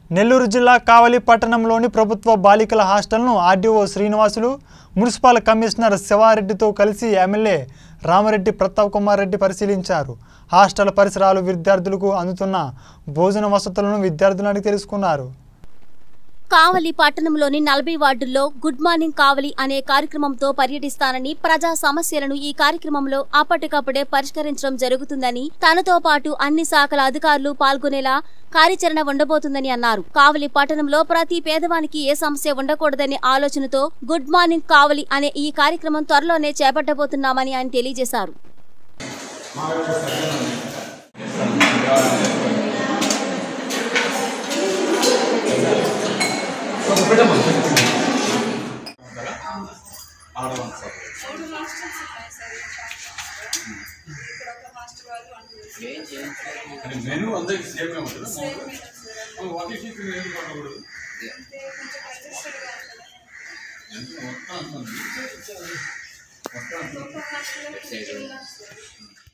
నెల్లూరు జిల్లా కావలి పట్టణంలోని ప్రభుత్వ బాలికల హాస్టల్ను ఆర్డీఓ శ్రీనివాసులు మున్సిపల్ కమిషనర్ శివారెడ్డితో కలిసి ఎమ్మెల్యే రామరెడ్డి ప్రతాప్ కుమార్ రెడ్డి పరిశీలించారు హాస్టల్ పరిసరాలు విద్యార్థులకు అందుతున్న భోజన వసతులను విద్యార్థులను అడిగి తెలుసుకున్నారు కావలి పట్టణంలోని నలభై వార్డుల్లో గుడ్ మార్నింగ్ కావలి అనే కార్యక్రమంతో పర్యటిస్తానని ప్రజా సమస్యలను ఈ కార్యక్రమంలో అప్పటికప్పుడే పరిష్కరించడం జరుగుతుందని తనతో పాటు అన్ని శాఖల అధికారులు పాల్గొనేలా కార్యాచరణ ఉండబోతుందని అన్నారు కావలి పట్టణంలో ప్రతి పేదవానికి ఏ సమస్య ఉండకూడదనే ఆలోచనతో గుడ్ మార్నింగ్ కావలి అనే ఈ కార్యక్రమం త్వరలోనే చేపట్టబోతున్నామని ఆయన తెలియజేశారు అంటే మెనూ అందరికి సేమ్ గా ఉంటుంది వాటి షీట్ ఎందుకు కొనకూడదు ఎంత మొత్తం అంత ఉంది మొత్తం అంత ఉంది.